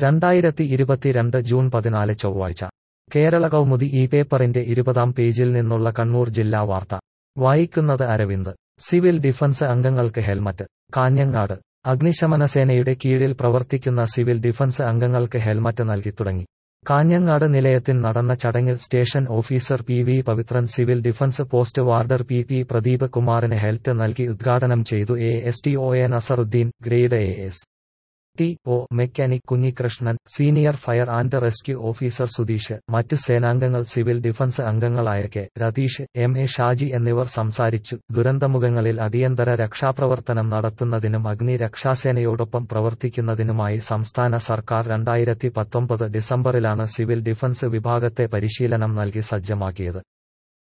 രണ്ടായിരത്തി ഇരുപത്തിരണ്ട് ജൂൺ പതിനാല് ചൊവ്വാഴ്ച കേരള കൗമുദി ഈ പേപ്പറിന്റെ ഇരുപതാം പേജിൽ നിന്നുള്ള കണ്ണൂർ ജില്ലാ വാർത്ത വായിക്കുന്നത് അരവിന്ദ് സിവിൽ ഡിഫൻസ് അംഗങ്ങൾക്ക് ഹെൽമറ്റ് കാഞ്ഞങ്ങാട് അഗ്നിശമന സേനയുടെ കീഴിൽ പ്രവർത്തിക്കുന്ന സിവിൽ ഡിഫൻസ് അംഗങ്ങൾക്ക് ഹെൽമറ്റ് നൽകി തുടങ്ങി കാഞ്ഞങ്ങാട് നിലയത്തിൽ നടന്ന ചടങ്ങിൽ station officer P V Pavithran civil defence post warden P P Pradeep കുമാറിന് ഹെൽത്ത് നൽകി ഉദ്ഘാടനം ചെയ്തു A S T O A Nasaruddin grade A S T O mechanic Kunhikrishnan senior fire and rescue officer Sudheesh മറ്റ് സേനാംഗങ്ങൾ സിവിൽ ഡിഫൻസ് അംഗങ്ങളായ K Ratheesh M A Shaji എന്നിവർ സംസാരിച്ചു ദുരന്തമുഖങ്ങളിൽ അടിയന്തര രക്ഷാപ്രവർത്തനം നടത്തുന്നതിനും അഗ്നി രക്ഷാസേനയോടൊപ്പം പ്രവർത്തിക്കുന്നതിനുമായി സംസ്ഥാന സർക്കാർ രണ്ടായിരത്തി പത്തൊമ്പത് ഡിസംബറിലാണ് സിവിൽ ഡിഫൻസ് വിഭാഗത്തെ പരിശീലനം നൽകി സജ്ജമാക്കിയത്